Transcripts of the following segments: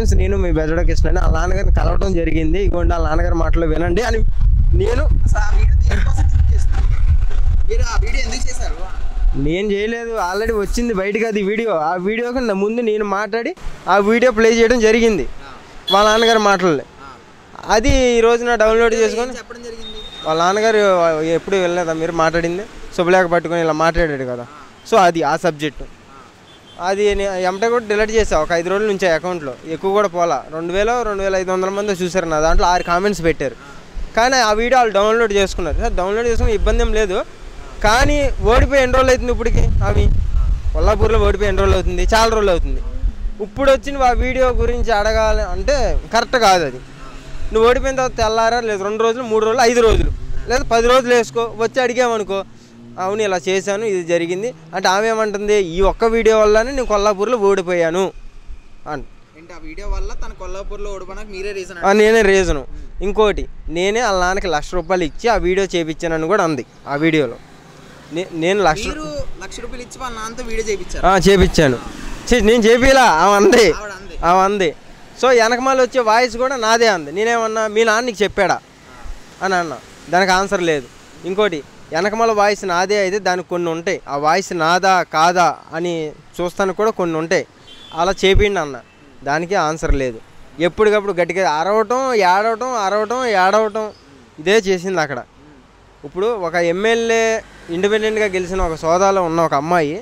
Friends నేను మీ బెజడ కృష్ణ వాళ్ళ నాన్నగారిని కలవడం జరిగింది ఇగోండి వాళ్ళ నాన్నగారి మాటలు వినండి అని నేను అసలు ఆ వీడియో దేనికోసం షూట్ చేస్తున్నారు మీరు ఆ వీడియో ఎందుకు చేశారు నేను చేయలేదు ఆల్రెడీ వచ్చింది బయటకు అది వీడియో ఆ వీడియో కన్నా ముందు నేను మాట్లాడి ఆ వీడియో ప్లే చేయడం జరిగింది వాళ్ళ నాన్నగారి మాటలు అది ఈ రోజున డౌన్లోడ్ చేసుకొని ఏం చెప్పడం జరిగింది వాళ్ళ నాన్నగారు ఎప్పుడు వెళ్ళలేదా మీరు మాట్లాడింది శుభలేఖ పట్టుకొని ఇలా మాట్లాడాడు కదా సో అది ఆ సబ్జెక్టు అది ఎంటే కూడా డిలీట్ చేసా ఒక ఐదు రోజుల నుంచి అకౌంట్లో ఎక్కువ కూడా పోలా రెండు వేల రెండు వేల ఐదు వందల మంది చూసారు నా దాంట్లో ఆరు కామెంట్స్ పెట్టారు కానీ ఆ వీడియో వాళ్ళు డౌన్లోడ్ చేసుకున్నారు సార్ డౌన్లోడ్ చేసుకుని ఇబ్బంది ఏం లేదు కానీ ఓడిపోయి ఎన్ని రోజులు అవుతుంది ఇప్పటికి అవి కొల్లాపూర్లో ఓడిపోయి ఎన్ని రోజులు అవుతుంది చాలా రోజులు అవుతుంది ఇప్పుడు వచ్చిన ఆ వీడియో గురించి అడగాలి అంటే కరెక్ట్ కాదు అది నువ్వు ఓడిపోయిన తర్వాత తెల్లారా లేదు రెండు రోజులు మూడు రోజులు ఐదు రోజులు లేదా పది రోజులు వేసుకో వచ్చి అడిగామనుకో అవును ఇలా చేశాను ఇది జరిగింది అంటే ఆమె ఏమంటుంది ఈ ఒక్క వీడియో వల్లనే నేను కొల్లాపూర్లో ఓడిపోయాను అంట ఏంటి ఆ వీడియో వల్ల తన కొల్లాపూర్లో ఓడిపోయినాక మీరే రీజన్ ఆ, నేనే రీజను ఇంకోటి నేనే వాళ్ళ నాన్నకి లక్ష రూపాయలు ఇచ్చి ఆ వీడియో చేపించానని కూడా అంది ఆ వీడియోలో నే- నేను లక్ష మీరు లక్ష రూపాయలు ఇచ్చి వాళ్ళ నాన్నతో వీడియో చేయించారు ఆ, చేపించాను ఛీ, నేను చేపిలా ఆమె అంది ఆవిడ అంది ఆమె అంది సో వెనకమాల వచ్చే వాయిస్ కూడా నాదే అంది నేనేమన్నా మీ నాన్నకి చెప్పాడా అని అన్నా దానికి ఆన్సర్ లేదు ఇంకోటి వెనకమాల వాయిస్ నాదే అయితే దానికి కొన్ని ఉంటాయి ఆ వాయిస్ నాదా కాదా అని చూస్తానికి కూడా కొన్ని ఉంటాయి అలా చేపిండి అన్న దానికి ఆన్సర్ లేదు ఎప్పటికప్పుడు గట్టిగా అరవటం ఏడవటం అరవటం ఏడవటం ఇదే చేసింది అక్కడ ఇప్పుడు ఒక ఎమ్మెల్యే ఇండిపెండెంట్గా గెలిచిన ఒక సోదాలో ఉన్న ఒక అమ్మాయి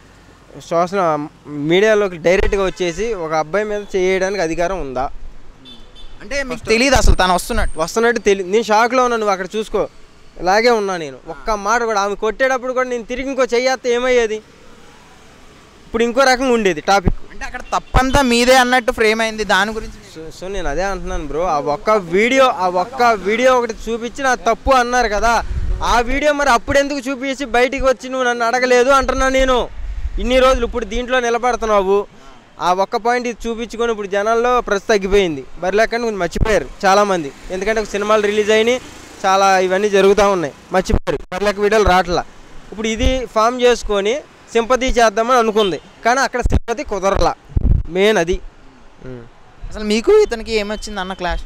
సోషల్ మీడియాలోకి డైరెక్ట్గా వచ్చేసి ఒక అబ్బాయి మీద చేయడానికి అధికారం ఉందా అంటే మీకు తెలియదు అసలు తను వస్తున్నట్టు వస్తున్నట్టు తెలియదు నేను షాక్లో ఉన్నా నువ్వు అక్కడ చూసుకో ఇలాగే ఉన్నా నేను ఒక్క మాట కూడా ఆమె కొట్టేటప్పుడు కూడా నేను తిరిగి ఇంకో చెయ్యేస్తే ఏమయ్యేది ఇప్పుడు ఇంకో రకంగా ఉండేది టాపిక్ అంటే అక్కడ తప్పంతా మీదే అన్నట్టు ఫ్రేమ్ అయింది దాని గురించి మీరు- సో సో నేను అదే అంటున్నాను బ్రో ఆ ఒక్క వీడియో ఆ ఒక్క వీడియో ఒకటి చూపించి నా తప్పు అన్నారు కదా ఆ వీడియో మరి అప్పుడు ఎందుకు చూపించి బయటికి వచ్చి నువ్వు నన్ను అడగలేదు అంటున్నా నేను ఇన్ని రోజులు ఇప్పుడు దీంట్లో నిలబడుతున్నావు ఆ ఒక్క పాయింట్ ఇది చూపించుకొని ఇప్పుడు జనాల్లో ప్రస్తుతం తగ్గిపోయింది బరిలేకని కొంచెం మర్చిపోయారు చాలామంది ఎందుకంటే ఒక సినిమాలు రిలీజ్ అయినాయి చాలా ఇవన్నీ జరుగుతూ ఉన్నాయి మర్చిపోయారు బరిలేక వీడియోలు రావట్లా ఇప్పుడు ఇది ఫామ్ చేసుకొని సింపతి చేద్దామని అనుకుంది కానీ అక్కడ సింపతి కుదరలా మెయిన్ అది ఉం. అసలు మీకు ఇతనికి ఏమొచ్చింది అన్న క్లాష్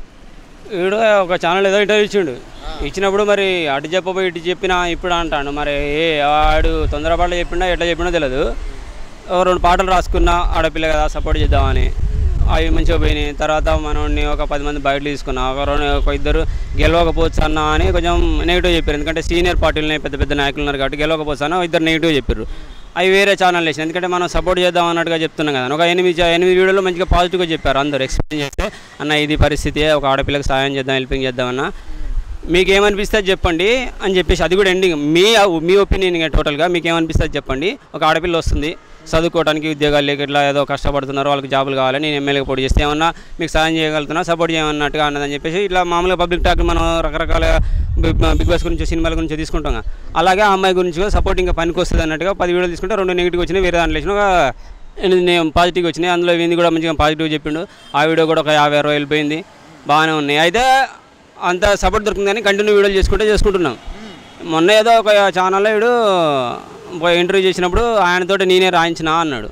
వీడు ఒక ఛానల్ ఏదో ఇంటర్వ్యూ ఇచ్చిండు ఇచ్చినప్పుడు మరి అటు చెప్పబోయి ఇటు చెప్పినా ఇప్పుడు అంటాడు మరి ఏ వాడు తొందరపాటు చెప్పిండా ఎట్లా చెప్పినా తెలియదు ఓ రెండు పాటలు రాసుకున్నా ఆడపిల్ల కదా సపోర్ట్ చేద్దామని అవి మంచిగా పోయినాయి తర్వాత మనోడిని ఒక పది మంది బయట తీసుకున్నా ఒక రెండు ఒక ఇద్దరు గెలవకపోవచ్చు అన్న అని కొంచెం నెగిటివ్ చెప్పారు ఎందుకంటే సీనియర్ పార్టీలని పెద్ద పెద్ద నాయకులు ఉన్నారు కాబట్టి గెలవకపోవచ్చు అన్న ఇద్దరు నెగిటివ్ చెప్పారు అవి వేరే ఛానల్ వేసిన ఎందుకంటే మనం సపోర్ట్ చేద్దాం అన్నట్టుగా చెప్తున్నాం కదా ఒక ఎనిమిది చా- ఎనిమిది వీడియోలో మంచిగా పాజిటివ్గా చెప్పారు అందరూ ఎక్స్ప్లెయిన్ చేస్తే అన్న ఇది పరిస్థితి ఒక ఆడపిల్లకి సాయం చేద్దాం హెల్పింగ్ చేద్దామన్న మీకు ఏమనిపిస్తే అది చెప్పండి అని చెప్పేసి అది కూడా ఎండింగ్ మీ మీ ఒపీనియన్ టోటల్గా మీకు ఏమనిపిస్తే అది చెప్పండి ఒక ఆడపిల్ల వస్తుంది చదువుకోవడానికి ఉద్యోగాలు లేక ఇట్లా ఏదో కష్టపడుతున్నారు వాళ్ళకి జాబులు కావాలి నేను ఎమ్మెల్యేగా పోటీ చేస్తే ఏమన్నా మీకు సాయం చేయగలుగుతున్నా సపోర్ట్ చేయమన్నట్టుగా అన్నదని చెప్పేసి ఇట్లా మామూలుగా పబ్లిక్ టాక్ మనం రకరకాల బిగ్ బిగ్ బాస్ గురించి సినిమాల గురించి తీసుకుంటాం కదా. అలాగే ఆ అమ్మాయి గురించి కూడా సపోర్ట్ ఇంకా పనికి వస్తుంది అన్నట్టుగా పది వీడియోలు తీసుకుంటే రెండు నెగిటివ్ వచ్చినాయి వేరే దాంట్లో వేసిన ఒక ఎనిమిది నేను పాజిటివ్ వచ్చినాయి అందులో ఏంది కూడా మంచిగా పాజిటివ్ చెప్పిండు ఆ వీడియో కూడా ఒక యాభై అరవై వెళ్ళిపోయింది బాగానే ఉన్నాయి అయితే అంత సపోర్ట్ దొరుకుతుంది కానీ కంటిన్యూ వీడియోలు చేసుకుంటే చేసుకుంటున్నాం మొన్న ఏదో ఒక ఛానల్లో వీడు ఇంటర్వ్యూ చేసినప్పుడు ఆయనతోటి నేనే రాయించిన అన్నాడు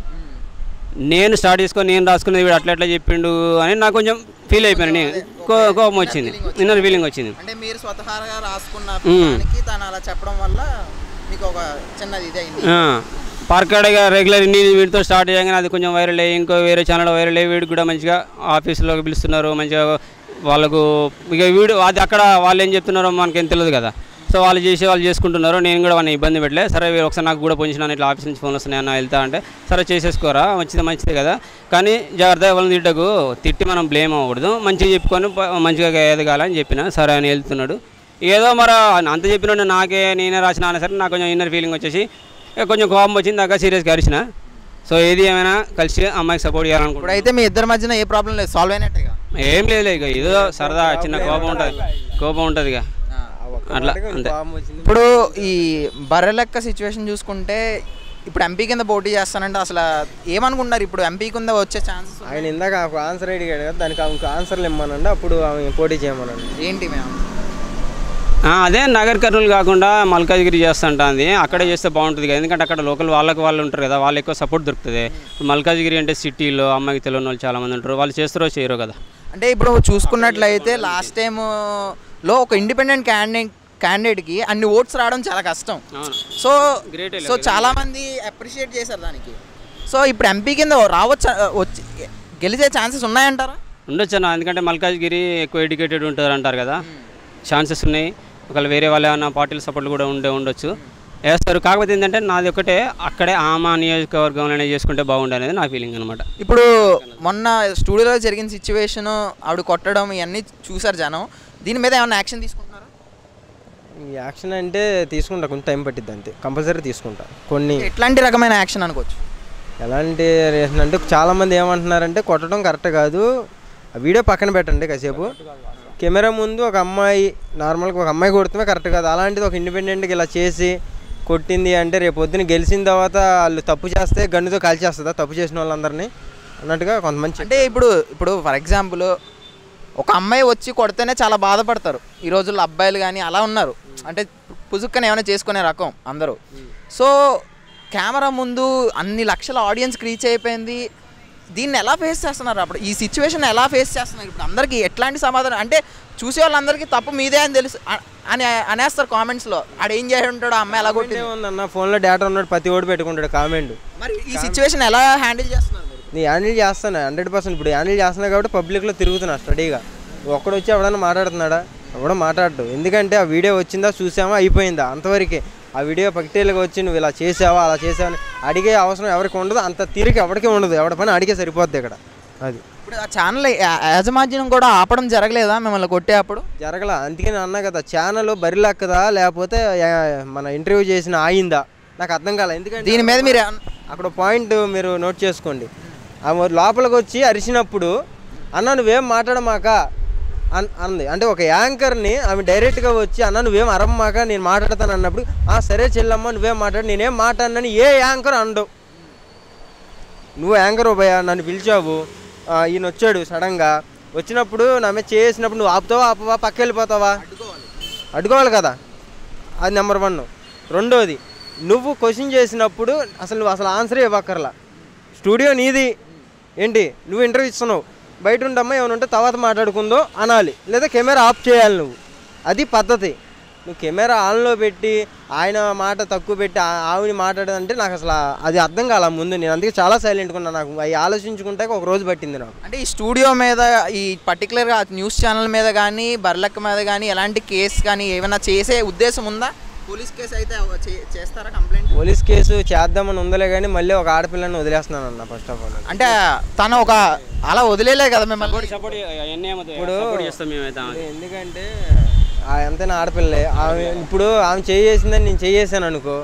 నేను స్టార్ట్ చేసుకొని నేను రాసుకున్నది వీడు అట్లా అట్లా చెప్పిండు అని నాకు కొంచెం ఫీల్ అయిపోయాను నేను కో- కోపం వచ్చింది ఇన్నర్ ఫీలింగ్ వచ్చింది అంటే మీరు స్వతహాగా రాసుకున్న మ్మ్. దానికి తను అలా చెప్పడం వల్ల మీకు ఒక చిన్నది ఇది అయింది పార్కాడగా రెగ్యులర్ నేను వీటితో స్టార్ట్ చేయగానే అది కొంచెం వైరల్ అయ్యి ఇంకో వేరే ఛానల్ వైరల్ అయ్యి వీడికి కూడా మంచిగా ఆఫీస్లోకి పిలుస్తున్నారు మంచిగా వాళ్ళకు ఇక వీడు అది అక్కడ వాళ్ళు ఏం చెప్తున్నారో మనకేం తెలియదు కదా సో వాళ్ళు చేసి వాళ్ళు చేసుకుంటున్నారు నేను కూడా వాళ్ళని ఇబ్బంది పెట్టలే సరే వీరు ఒకసారి నాకు కూడా పొందిన ఇట్లా ఆఫీస్ నుంచి ఫోన్ వస్తున్నాయి అన్న వెళ్తా అంటే సరే చేసేసుకోరా మంచిది మంచిది కదా కానీ జాగ్రత్త వాళ్ళని తిట్టకు తిట్టి మనం బ్లేమ్ అవ్వకూడదు మంచిగా చెప్పుకొని ప- మంచిగా ఎదగాలని చెప్పిన సరే అని వెళ్తున్నాడు ఏదో మరి అంత చెప్పినట్టు నాకే నేనే రాసిన అన్న సరే నాకు కొంచెం ఇన్నర్ ఫీలింగ్ వచ్చేసి ఇక కొంచెం కోపం వచ్చింది దాకా సీరియస్గా అరిచిన సో ఏది ఏమైనా కలిసి అమ్మాయికి సపోర్ట్ చేయాలనుకుంటున్నాను ఇప్పుడైతే మీ ఇద్దరి మధ్యన ఏ ప్రాబ్లం లేదు సాల్వ్ అయినట్టుగా ఏం లేదు ఇక ఏదో సరదా చిన్న కోపం ఉంటుంది కోపం ఉంటుంది ఇక ఆ ఒక్క అట్లా, మాటకి అంతే. కోపం వచ్చింది. ఇప్పుడు ఈ బర్రెలెక్క సిచ్యువేషన్ చూసుకుంటే ఇప్పుడు ఎంపీ కింద పోటీ చేస్తానంటే అసలు ఏమనుకుంటున్నారు ఇప్పుడు ఎంపీ కింద వచ్చే ఛాన్సెస్ ఆయన ఇందాక ఒక ఆన్సర్ అడిగాడు కదా దానికి ఇంకో ఆన్సర్లు ఇమ్మనండి అప్పుడు ఆమె పోటీ చేయమనండి ఏంటి మేము ఆ, అదే నగర్ కర్నూలు కాకుండా మల్కాజ్గిరి చేస్తుంటుంది అక్కడే చేస్తే బాగుంటుంది కదా ఎందుకంటే అక్కడ లోకల్ వాళ్ళకి వాళ్ళు ఉంటారు కదా వాళ్ళు ఎక్కువ సపోర్ట్ దొరుకుతుంది ఇప్పుడు మల్కాజ్గిరి అంటే సిటీలో అమ్మాయికి తెలియని వాళ్ళు చాలామంది ఉంటారు వాళ్ళు చేస్తారో చేయరో కదా అంటే ఇప్పుడు చూసుకున్నట్లయితే లాస్ట్ టైం లో ఒక ఇండిపెండెంట్ క్యాండిడేట్ క్యాండిడేట్కి అన్ని ఓట్స్ రావడం చాలా కష్టం అవును సో Great సో చాలా మంది అప్రిషియేట్ చేశారు దానికి సో ఇప్పుడు ఎంపీ కింద రావచ్చు వచ్చి గెలిచే ఛాన్సెస్ ఉన్నాయంటారా ఉండొచ్చు అన్న ఎందుకంటే మల్కాజ్గిరి ఎక్కువ ఎడ్యుకేటెడ్ ఉంటారు అంటారు కదా ఛాన్సెస్ ఉన్నాయి ఒకవేళ వేరే వాళ్ళ ఏమైనా పార్టీల సపోర్ట్ కూడా ఉండే ఉండొచ్చు వేస్తారు కాకపోతే ఏంటంటే నాది ఒకటే అక్కడే ఆమా నియోజకవర్గంలోనే చేసుకుంటే బాగుండు అనేది నా ఫీలింగ్ అనమాట ఇప్పుడు మొన్న స్టూడియోలో జరిగిన సిచ్యువేషన్ ఆవిడ కొట్టడం ఇవన్నీ చూసారు జనం దీని మీద ఏమైనా యాక్షన్ తీసుకుంటున్నారా ఈ యాక్షన్ అంటే తీసుకుంటా కొంచెం టైం పట్టిద్ది అంతే కంపల్సరీ తీసుకుంటా కొన్ని ఎట్లాంటి రకమైన యాక్షన్ అనుకోవచ్చు ఎలాంటి రీజన్ అంటే చాలామంది ఏమంటున్నారంటే కొట్టడం కరెక్ట్ కాదు ఆ వీడియో పక్కన పెట్టండి కాసేపు కెమెరా ముందు ఒక అమ్మాయి నార్మల్గా ఒక అమ్మాయి కొడుతుమే కరెక్ట్ కాదు అలాంటిది ఒక ఇండిపెండెంట్గా ఇలా చేసి కొట్టింది అంటే రేపు పొద్దున గెలిచిన తర్వాత వాళ్ళు తప్పు చేస్తే గన్నుతో కాల్చేస్తుందా తప్పు చేసిన వాళ్ళందరినీ అన్నట్టుగా కొంతమంది అంటే ఇప్పుడు ఇప్పుడు ఫర్ ఎగ్జాంపుల్ ఒక అమ్మాయి వచ్చి కొడితేనే చాలా బాధపడతారు ఈ రోజుల్లో అబ్బాయిలు కానీ అలా ఉన్నారు అంటే పుసుక్కని ఏమైనా చేసుకునే రకం అందరూ సో కెమెరా ముందు అన్ని లక్షల ఆడియన్స్కి రీచ్ అయిపోయింది దీన్ని ఎలా ఫేస్ చేస్తున్నారు అప్పుడు ఈ సిచ్యువేషన్ ఎలా ఫేస్ చేస్తున్నారు ఇప్పుడు అందరికీ ఎట్లాంటి సమాధానం అంటే చూసే వాళ్ళందరికీ తప్పు మీదే అని తెలుసు అ- అని అనేస్తారు కామెంట్స్లో ఆడు ఏం చేసి ఉంటాడు ఆ అమ్మాయి ఎలా కొట్టింది ఏముందన్న ఫోన్లో డేటా ఉన్నాడు ప్రతి ఓడి పెట్టుకుంటాడు కామెంట్ మరి ఈ సిచ్యువేషన్ ఎలా హ్యాండిల్ చేస్తున్నారు మీరు నేను హ్యాండిల్ చేస్తాను హండ్రెడ్ పర్సెంట్ ఇప్పుడు హ్యాండిల్ చేస్తున్నా కాబట్టి పబ్లిక్లో తిరుగుతున్నా స్టడీగా ఒక్కడు వచ్చి ఎవడన్నా మాట్లాడుతున్నాడా ఎవడో మాట్లాడు ఎందుకంటే ఆ వీడియో వచ్చిందా చూసామా అయిపోయిందా అంతవరకే ఆ వీడియో పక్టీలుగా వచ్చి నువ్వు ఇలా చేసావా అలా చేసావా అని అడిగే అవసరం ఎవరికి ఉండదు అంత తీరిక ఎవరికి ఉండదు ఎవడి పని అడిగే సరిపోద్ది ఇక్కడ అది ఇప్పుడు ఆ ఛానల్ యాజమాన్యం కూడా ఆపడం జరగలేదా మిమ్మల్ని కొట్టే అప్పుడు జరగల అందుకే నేను అన్నా కదా ఛానల్ బరిలెక్కదా లేకపోతే ఆ, మన ఇంటర్వ్యూ చేసిన ఆయిందా నాకు అర్థం కాలే ఎందుకంటే దీని మీద మీరు ఏమన్నా- అక్కడ పాయింట్ మీరు నోట్ చేసుకోండి ఆమె లోపలికి వచ్చి అరిచినప్పుడు అన్న నువ్వేం మాట్లాడమాక అన్ అంది అంటే ఒక యాంకర్ని ఆమె డైరెక్ట్గా వచ్చి అన్న నువ్వేం అరమ్మాక నేను మాట్లాడతాను అన్నప్పుడు ఆ సరే చెల్లమ్మ నువ్వేం మాట్లాడు నేనేం మాట్లాడినని ఏ యాంకర్ అండవు నువ్వు యాంకర్ భయ నన్ను పిలిచావు ఆ, ఈయన వచ్చాడు సడన్గా వచ్చినప్పుడు నా మీద చేసినప్పుడు నువ్వు ఆపుతావా ఆపవా పక్క వెళ్ళిపోతావా అడ్డుకోవాలి కదా అది నెంబర్ వన్ రెండోది నువ్వు క్వశ్చన్ చేసినప్పుడు అసలు నువ్వు అసలు ఆన్సరే ఇవ్వక్కర్లా స్టూడియో నీది ఏంటి నువ్వు ఇంటర్వ్యూ ఇస్తున్నావు బయట ఉండమ్మా ఏమైనా ఉంటే తర్వాత మాట్లాడుకుందో అనాలి లేదా కెమెరా ఆఫ్ చేయాలి నువ్వు అది పద్ధతి నువ్వు కెమెరా ఆన్లో పెట్టి ఆయన మాట తక్కువ పెట్టి ఆ- ఆవిని మాట్లాడదంటే నాకు అసలు అది అర్థం కాల ముందు నేను అందుకే చాలా సైలెంట్గా ఉన్నా నాకు అవి ఆలోచించుకుంటే ఒక రోజు పట్టింది నాకు అంటే ఈ స్టూడియో మీద ఈ పర్టికులర్గా న్యూస్ ఛానల్ మీద కానీ బర్లక్క మీద కానీ ఎలాంటి కేసు కానీ ఏమైనా చేసే ఉద్దేశం ఉందా పోలీస్ కేసు అయితే అవ- చే- చేస్తారా కంప్లైంట్ పోలీస్ కేసు చేద్దామని ఉందలే కానీ మళ్ళీ ఒక ఆడపిల్లని వదిలేస్తున్నాను అన్న ఫస్ట్ ఆఫ్ ఆల్ అంటే తను ఒక అలా వదిలేలే కదా మిమ్మల్ని సపోర్ట్ అవన్నీ ఇప్పుడు సపోర్ట్ చేస్తాం మేమైతే ఆమెకి. ఎందుకంటే ఆ ఎంతైనా ఆడపిల్లే ఆమె ఇప్పుడు ఆమె చేసిందని నేను చేసాను అనుకో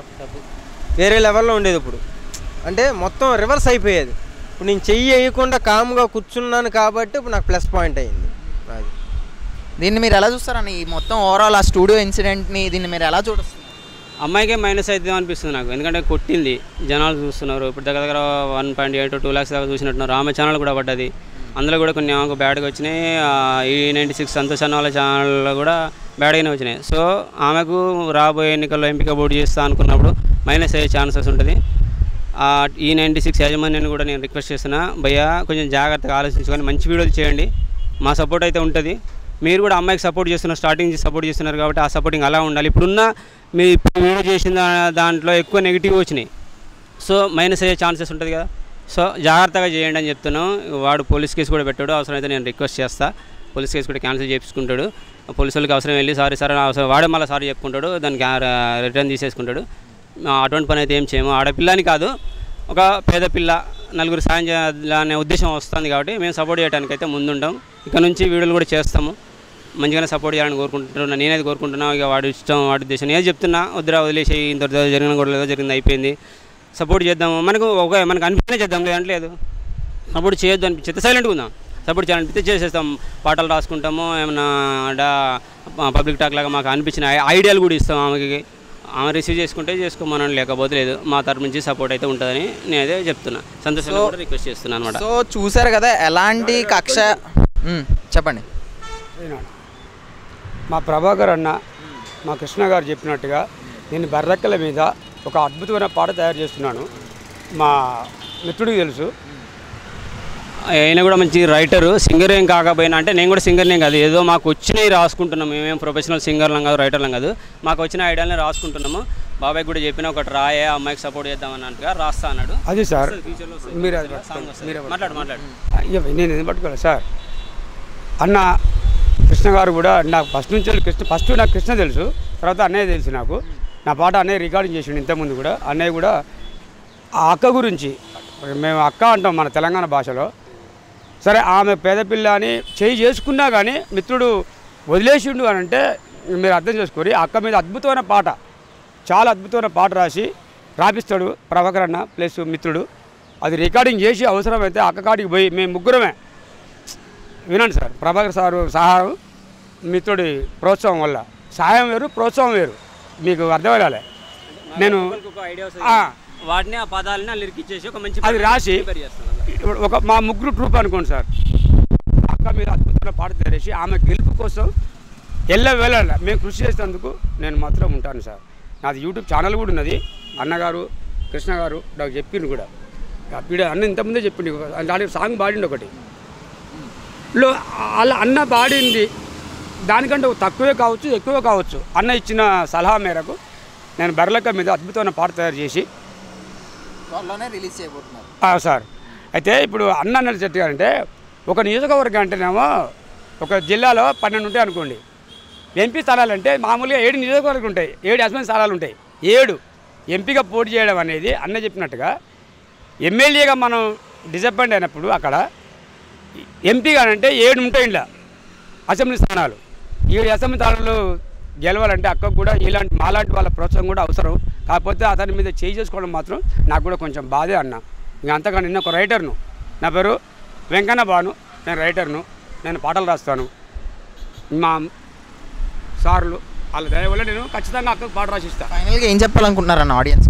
వేరే లెవెల్లో ఉండేది ఇప్పుడు అంటే మొత్తం రివర్స్ అయిపోయేది ఇప్పుడు నేను చెయ్యి వేయకుండా కామ్గా కూర్చున్నాను కాబట్టి ఇప్పుడు నాకు ప్లస్ పాయింట్ అయింది అది దీన్ని మీరు ఎలా చూస్తారని ఈ మొత్తం ఓవరాల్ ఆ స్టూడియో ఇన్సిడెంట్ని దీన్ని మీరు ఎలా చూడొస్తున్నారు అమ్మాయికే మైనస్ అవుతుంది అనిపిస్తుంది నాకు ఎందుకంటే కొట్టింది జనాలు చూస్తున్నారు ఇప్పుడు దగ్గర దగ్గర one point eight two lakhs దాకా చూసినట్టున్నారు ఆమె ఛానల్ కూడా పడ్డది అందులో కూడా కొన్ని ఆమెకు బ్యాడ్గా వచ్చినాయి ఆ, ఈ నైంటీ సిక్స్ సంతోష్ అన్న వాళ్ళ ఛానల్లో కూడా బ్యాడ్గానే వచ్చినాయి సో ఆమెకు రాబోయే ఎన్నికల్లో ఎంపిక పోటీ చేస్తా అనుకున్నప్పుడు మైనస్ అయ్యే ఛాన్సెస్ ఉంటుంది ఆ, ఈ నైంటీ సిక్స్ యాజమాన్యాన్ని కూడా నేను రిక్వెస్ట్ చేస్తున్నా భయ్య కొంచెం జాగ్రత్తగా ఆలోచించుకొని మంచి వీడియోలు చేయండి మా సపోర్ట్ అయితే ఉంటుంది మీరు కూడా అమ్మాయికి సపోర్ట్ చేస్తున్నారు స్టార్టింగ్ నుంచి సపోర్ట్ చేస్తున్నారు కాబట్టి ఆ సపోర్టింగ్ అలా ఉండాలి ఇప్పుడున్న మీరు ఇప్పుడు వీడియో చేసిన దా- దాంట్లో ఎక్కువ నెగిటివ్ వచ్చినాయి సో మైనస్ అయ్యే ఛాన్సెస్ ఉంటుంది కదా సో జాగ్రత్తగా చేయండి అని చెప్తున్నాం వాడు పోలీస్ కేసు కూడా పెట్టాడు అవసరమైతే నేను రిక్వెస్ట్ చేస్తా పోలీస్ కేసు కూడా క్యాన్సిల్ చేయించుకుంటాడు పోలీసు వాళ్ళకి అవసరం వెళ్ళి సారీ సార్ అవసరం వాడే మళ్ళీ సారీ చెప్పుకుంటాడు దానికి రిటర్న్ తీసేసుకుంటాడు ఆ, అటువంటి పని అయితే ఏం చేయము ఆడపిల్లని కాదు ఒక పేద పిల్ల నలుగురు సాయం చేయాలనే ఉద్దేశం వస్తుంది కాబట్టి మేము సపోర్ట్ చేయడానికి అయితే ముందుంటాం ఇక నుంచి వీడియోలు కూడా చేస్తాము మంచిగానే సపోర్ట్ చేయాలని కోరుకుంటున్నా నేనైతే కోరుకుంటున్నా ఇక వాడి ఇష్టం వాడి ఉద్దేశం నేను చెప్తున్నా వద్దురా వదిలేసి ఇంత జరిగిన కూడా ఏదో జరిగింది అయిపోయింది సపోర్ట్ చేద్దాము మనకు ఒక మనకు అనిపించే చేద్దాం లేదంటలేదు సపోర్ట్ చేయొద్దు అనిపించేది సైలెంట్గా ఉందాం సపోర్ట్ చేయాలనిపిస్తే చేసేస్తాం పాటలు రాసుకుంటాము ఏమన్నా డా పబ్లిక్ టాక్ లాగా మాకు అనిపించిన ఐ- ఐడియాలు కూడా ఇస్తాం ఆమెకి ఆమె రిసీవ్ చేసుకుంటే చేసుకోమని లేకపోతే లేదు మా తరపు నుంచి సపోర్ట్ అయితే ఉంటుందని నేనైతే చెప్తున్నా సంతోషంగా కూడా రిక్వెస్ట్ చేస్తున్నాను అనమాట సో చూసారు కదా ఎలాంటి కక్ష మ్మ్, చెప్పండి ఈనాడు మా ప్రభాకర్ అన్న మా కృష్ణ గారు చెప్పినట్టుగా నేను బర్రెక్కల మీద ఒక అద్భుతమైన పాట తయారు చేస్తున్నాను మా మిత్రుడికి తెలుసు ఆయన కూడా మంచి రైటరు సింగర్ ఏం కాకపోయినా అంటే నేను కూడా సింగర్నే కాదు ఏదో మాకు వచ్చినవి రాసుకుంటున్నాం మేమేం ప్రొఫెషనల్ సింగర్లం కాదు రైటర్లం కాదు మాకు వచ్చిన ఐడియాలని రాసుకుంటున్నాము బాబాయ్ కూడా చెప్పిన ఒకటి రాయే ఆ అమ్మాయికి సపోర్ట్ చేద్దాం అన్నట్టుగా రాస్తా అన్నాడు అది సార్ ఫ్యూచర్లో వస్తుంది. మీరు అది సాంగ్ వస్తుంది. మాట్లాడు మాట్లాడు అయ్యో నేను ఎందుకు పట్టుకోలేదు సార్ అన్న కృష్ణ గారు కూడా నాకు ఫస్ట్ నుంచి వెళ్ళి కృష్ణ ఫస్ట్ నాకు కృష్ణ తెలుసు తర్వాత అన్నయ్య తెలుసు నాకు నా పాట అన్నయ్య రికార్డింగ్ చేసిండు ఇంతకుముందు కూడా అన్నయ్య కూడా ఆ అక్క గురించి మేము అక్క అంటాం మన తెలంగాణ భాషలో సరే ఆమె పేదపిల్ల అని చేయి చేసుకున్నా కానీ మిత్రుడు వదిలేసిండు అని అంటే మీరు అర్థం చేసుకోరి ఆ అక్క మీద అద్భుతమైన పాట చాలా అద్భుతమైన పాట రాసి రాపిస్తాడు ప్రభాకర్ అన్న ప్లస్ మిత్రుడు అది రికార్డింగ్ చేసి అవసరమైతే అక్క కాడికి పోయి మేము ముగ్గురమే వినండి సార్ ప్రభాకర్ సారు సహాయం మిత్రుడి ప్రోత్సాహం వల్ల సహాయం వేరు ప్రోత్సాహం వేరు మీకు అర్థమయ్యాలి నేను ఒక ఐడియా ఆ, వాటిని ఆ పదాలని లిరిక్ ఇచ్చేసి ఒక మంచి అది రాసి ప్రిపేర్ చేస్తాను ఇప్పుడు ఒక మా ముగ్గురు ట్రూప్ అనుకోండి సార్ అక్క మీద అద్భుతమైన పాట తయారేసి ఆమె గెలుపు కోసం ఎల్ల వెళ్ళాలి మేము కృషి చేసేందుకు నేను మాత్రం ఉంటాను సార్ నాది యూట్యూబ్ ఛానల్ కూడా ఉన్నది అన్నగారు కృష్ణ గారు నాకు చెప్పిండు కూడా వీడు అన్న ఇంతకుముందే చెప్పిండు దాని సాంగ్ పాడిండు ఒకటి లో అలా అన్న పాడింది దానికంటే తక్కువే కావచ్చు ఎక్కువే కావచ్చు అన్న ఇచ్చిన సలహా మేరకు నేను బెర్లక్క మీద అద్భుతమైన పాట తయారు చేసి త్వరలోనే రిలీజ్ చేయబోతున్నారు ఆ, సార్ అయితే ఇప్పుడు అన్న అన్నది చెప్పారంటే ఒక నియోజకవర్గం అంటేనేమో ఒక జిల్లాలో పన్నెండు ఉంటాయి అనుకోండి ఎంపీ స్థలాలు అంటే మామూలుగా ఏడు నియోజకవర్గాలు ఉంటాయి ఏడు అసెంబ్లీ స్థలాలు ఉంటాయి ఏడు ఎంపీగా పోటీ చేయడం అనేది అన్న చెప్పినట్టుగా ఎమ్మెల్యేగా మనం డిసప్పాయింట్ అయినప్పుడు అక్కడ ఎంపీగా అంటే ఏడు ఉంటాయి ఇలా అసెంబ్లీ స్థానాలు ఏడు అసెంబ్లీ స్థానాలు గెలవాలంటే అక్కకు కూడా ఇలాంటి మాలాంటి వాళ్ళ ప్రోత్సాహం కూడా అవసరం కాకపోతే అతని మీద చేయి చేసుకోవడం మాత్రం నాకు కూడా కొంచెం బాధే అన్న ఇంకా అంతగా నేను ఒక రైటర్ను నా పేరు వెంకన్న బాను నేను రైటర్ను నేను పాటలు రాస్తాను మా సార్లు వాళ్ళ దయ వల్ల నేను ఖచ్చితంగా అక్కకు పాట రాసిస్తాను ఫైనల్గా ఏం చెప్పాలనుకుంటున్నారన్న ఆడియన్స్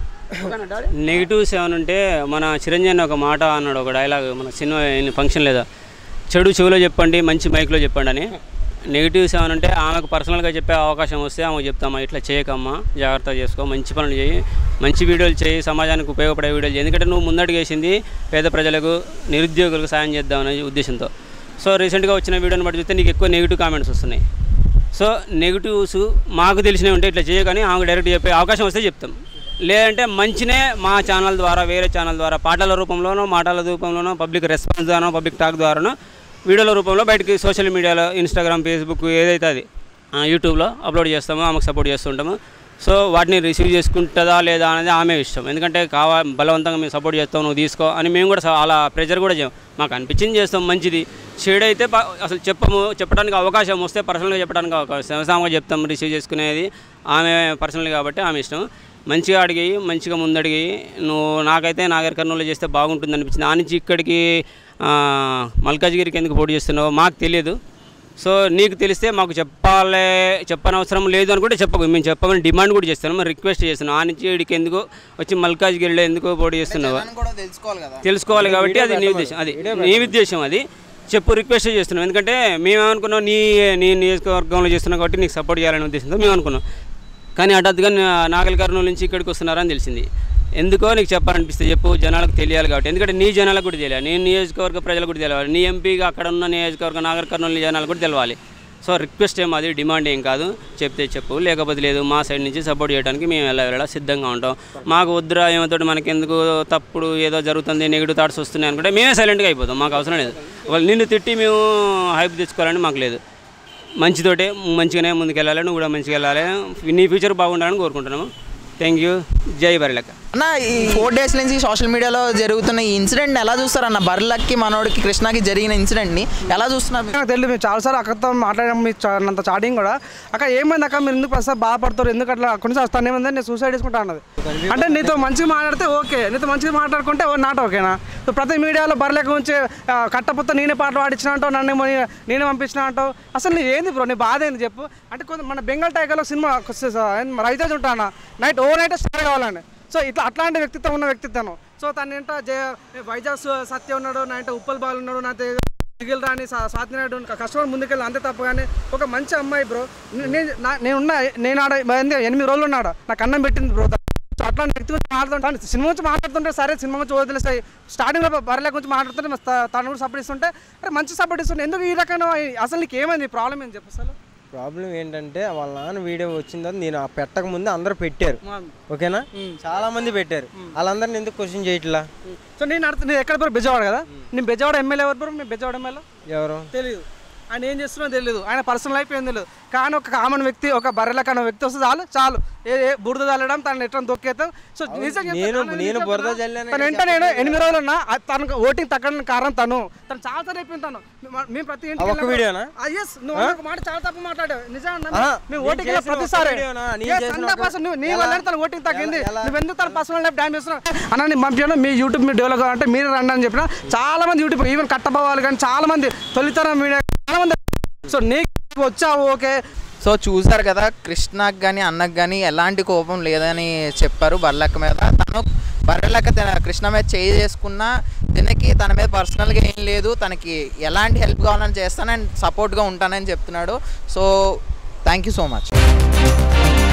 నెగిటివ్స్ ఏమైనా ఉంటే మన చిరంజీవి అని ఒక మాట అన్నాడు ఒక డైలాగ్ మన సినిమా ఫంక్షన్ లేదా చెడు చెవిలో చెప్పండి మంచి మైక్లో చెప్పండి అని నెగిటివ్స్ ఏమైనా ఉంటే ఆమెకు పర్సనల్గా చెప్పే అవకాశం వస్తే ఆమెకు చెప్తామా ఇట్లా చేయకమ్మా జాగ్రత్త చేసుకో మంచి పనులు చేయి మంచి వీడియోలు చేయి సమాజానికి ఉపయోగపడే వీడియోలు చేయి ఎందుకంటే నువ్వు ముందడుగు వేసింది పేద ప్రజలకు నిరుద్యోగులకు సాయం చేద్దామనే ఉద్దేశంతో సో రీసెంట్గా వచ్చిన వీడియోని బట్టి చూస్తే నీకు ఎక్కువ నెగిటివ్ కామెంట్స్ వస్తున్నాయి సో నెగిటివ్స్ మాకు తెలిసినవి ఉంటే ఇట్లా చేయగానే ఆమెకు డైరెక్ట్ చెప్పే అవకాశం వస్తే చెప్తాం లేదంటే మంచినే మా ఛానల్ ద్వారా వేరే ఛానల్ ద్వారా పాటల రూపంలోనో మాటల రూపంలోనో పబ్లిక్ రెస్పాన్స్ ద్వారానో పబ్లిక్ టాక్ ద్వారానో వీడియోల రూపంలో బయటికి సోషల్ మీడియాలో ఇన్స్టాగ్రామ్ ఫేస్బుక్ ఏదైతే అది ఆ, యూట్యూబ్లో అప్లోడ్ చేస్తామో ఆమెకు సపోర్ట్ చేస్తుంటాము సో వాటిని రిసీవ్ చేసుకుంటుందా లేదా అనేది ఆమె ఇష్టం ఎందుకంటే కావా బలవంతంగా మేము సపోర్ట్ చేస్తాం నువ్వు తీసుకో అని మేము కూడా స- అలా ప్రెజర్ కూడా చేయం మాకు అనిపించింది చేస్తాం మంచిది షేడ్ అయితే ప- అసలు చెప్పము చెప్పడానికి అవకాశం వస్తే పర్సనల్గా చెప్పడానికి అవకాశం సామాగా చెప్తాం రిసీవ్ చేసుకునేది ఆమె పర్సనల్ కాబట్టి ఆమె ఇష్టం మంచిగా అడిగి మంచిగా ముందడిగి నువ్వు నాకైతే నాగర్ కర్నూలు చేస్తే బాగుంటుంది అనిపించింది ఆ నుంచి ఇక్కడికి ఆ, మల్కాజ్గిరికి ఎందుకు పోటీ చేస్తున్నావో మాకు తెలియదు సో నీకు తెలిస్తే మాకు చెప్పాలే చెప్పనవసరం లేదు అని కూడా చెప్పకు మేము చెప్పమని డిమాండ్ కూడా చేస్తాను మరి రిక్వెస్ట్ చేస్తున్నాం ఆ నుంచి ఇక్కడికి ఎందుకు వచ్చి మల్కాజ్గిరిలో ఎందుకు పోటీ చేస్తున్నావు కూడా తెలుసుకోవాలి కదా తెలుసుకోవాలి కాబట్టి అది నీ ఉద్దేశం అది నీ ఉద్దేశం అది చెప్పు రిక్వెస్ట్ చేస్తున్నాం ఎందుకంటే మేము అనుకున్నాం నీ నీ నియోజకవర్గంలో చేస్తున్నాం కాబట్టి నీకు సపోర్ట్ చేయాలనే ఉద్దేశంతో మేము అనుకున్నాం కానీ హఠాత్తుగా నా- నాగల్ కర్నూలు నుంచి ఇక్కడికి వస్తున్నారని తెలిసింది ఎందుకో నీకు చెప్పాలనిపిస్తే చెప్పు జనాలకు తెలియాలి కాబట్టి ఎందుకంటే నీ జనాలకు కూడా తెలియాలి నీ నియోజకవర్గ ప్రజలకు కూడా తెలియాలి నీ ఎంపీగా అక్కడ ఉన్న నియోజకవర్గ నాగర్ కర్నూలు జనాలకు కూడా తెలవాలి సో రిక్వెస్ట్ ఏం అది డిమాండ్ ఏం కాదు చెప్తే చెప్పు లేకపోతే లేదు మా సైడ్ నుంచి సపోర్ట్ చేయడానికి మేము ఎలా వెళ్ళా సిద్ధంగా ఉంటాం మాకు వద్దురా ఏమవుతాడు మనకెందుకు తప్పుడు ఏదో జరుగుతుంది నెగిటివ్ థాట్స్ వస్తున్నాయి అనుకుంటే మేమే సైలెంట్గా అయిపోతాం మాకు అవసరం లేదు వాళ్ళు నిన్ను తిట్టి మేము హైప్ తెచ్చుకోవాలని మాకు లేదు మంచితోటే మంచిగానే ముందుకెళ్ళాలి నువ్వు కూడా మంచిగా వెళ్ళాలి నీ ఫ్యూచర్ బాగుండాలని కోరుకుంటున్నాము థ్యాంక్ యూ జై బరిలక్క అన్న ఈ ఫోర్ డేస్ నుంచి సోషల్ మీడియాలో జరుగుతున్న ఈ ఇన్సిడెంట్ ఎలా చూస్తారన్న బర్లకి మనోడికి కృష్ణకి జరిగిన ఇన్సిడెంట్ని ఎలా చూస్తున్నారు మీరు? నాకు తెలియదు మేము చాలాసార్లు అక్కతో మాట్లాడాం మీ చా- అంత చాటింగ్ కూడా అక్కడ ఏమైంది అక్క మీరు ఎందుకు ప్రస్తుతం బాధపడతారు ఎందుకు అట్లా అక్కడి నుంచి వస్తాను ఏమైంది నేను సూసైడ్ చేసుకుంటా అన్నది అంటే నీతో మంచిగా మాట్లాడితే ఓకే నీతో మంచిగా మాట్లాడుకుంటే ఓ నాట్ ఓకేనా సో ప్రతి మీడియాలో బర్రెలకు ఉంచి ఆ, కట్టపోతే నేనే పాటలు పాడించిన అంటావు నన్ను ఏమో నీ- నేనే పంపించిన అంటావు అసలు నీ ఏంది బ్రో నీ బాధ ఏంది చెప్పు అంటే కొంత మన బెంగాల్ టైగర్లో సినిమా రైతే ఉంటాను నైట్ ఓ నైట్ స్టార్ట్ కావాలండి సో ఇట్లా అట్లాంటి వ్యక్తిత్వం ఉన్న వ్యక్తిత్వం సో తన ఏంటో జయ వైజాగ్ సు- సత్య ఉన్నాడు నా ఇంట ఉప్పల్ బాల్ ఉన్నాడు నా తె- మిగిలిన రాని స్వాతినాయుడు కష్టపడి ముందుకెళ్ళి అంతే తప్ప కానీ ఒక మంచి అమ్మాయి బ్రో నేను నా- నేనున్న నేను ఆడ ఏంది ఎనిమిది రోజులు ఉన్నాడు నాకు అన్నం పెట్టింది బ్రో సో అట్లాంటి వ్యక్తి గురించి మాట్లాడుతుంటాను సినిమా గురించి మాట్లాడుతుంటే సరే సినిమా గురించి వదిలేస్తాయి స్టార్టింగ్లో బర్రెల గురించి మాట్లాడుతుంటే మరి త- తను కూడా సపోర్ట్ ఇస్తుంటే అరే మంచి సపోర్ట్ ఇస్తుంటే ఎందుకు ఈ రకమైన అసలు నీకు ఏమైంది ప్రాబ్లం ఏం చెప్పు అసలు ప్రాబ్లం ఏంటంటే వాళ్ళ నాన్న వీడియో వచ్చిన తర్వాత నేను ఆ పెట్టక ముందు అందరూ పెట్టారు ఓకేనా చాలా మంది పెట్టారు వాళ్ళందరిని ఎందుకు క్వశ్చన్ చేయట్లా సో నేను అర్థం నేను ఎక్కడ బ్రో బెజవాడ కదా నేను బెజవాడ ఎమ్మెల్యే ఎవరు బ్రో నేను బెజవాడ ఎమ్మెల్యే ఎవరు తెలియదు ఆయన ఏం చేస్తున్నా తెలియదు ఆయన పర్సనల్ లైఫ్ ఏం తెలియదు కానీ ఒక కామన్ వ్యక్తి ఒక బర్రెల కాని వ్యక్తి వస్తే చాలు చాలు ఏ ఏ బురద చల్లడం తను ఎట్లా దొక్కేస్తాం సో నిజంగా నేను- చెప్తున్నా, నేను నిజంగా బురద చెప్తున్నా. చల్లానని తను వెంటనే నేను ఎనిమిది రోజులు ఉన్నా ఆ తనకు ఓటింగ్ తగ్గడానికి కారణం తను తను చాలా సార్లు చెప్పింది తను మేము- మేము ప్రతి ఇంటికి ఆ ఒక్క వెళ్ళినప్పుడు- వీడియోనా? ఆ, yes, నువ్వు ఒక మాట చాలా తప్పు మాట్లాడావు నిజం అన్నా? ఆహా, మేము నేను ఓటింగ్ వెళ్ళిన చేసిన ఒక్క ప్రతిసారి వీడియోనా? నేను Yes, చేసిన 100% నువ్వు- నీ ఎలా? వల్లనే తన ఓటింగ్ తగ్గింది ఎలా? ఎలా? నువ్వు ఎందుకు తన పర్సనల్ లైఫ్ డ్యామ్ చేస్తున్నావు అన్న నేను పంపించాను మీ యూట్యూబ్ మీరు డెవలప్ అంటే మీరు రండి అని చెప్పిన చాలా మంది యూట్యూబ్ ఈవెన్ కట్టబోవాలి కానీ చాలా మంది తొలితరం మీడియా చాలా మంది సో నీకు వచ్చావు ఓకే సో చూసారు కదా కృష్ణకు కానీ అన్నకు కానీ ఎలాంటి కోపం లేదని చెప్పారు బర్లక్క మీద తను బర్రెలక్క తన కృష్ణ మీద చేయి చేసుకున్నా దీనికి తన మీద పర్సనల్గా ఏం లేదు తనకి ఎలాంటి హెల్ప్ కావాలని చేస్తానని సపోర్ట్గా ఉంటానని చెప్తున్నాడు so thank you so much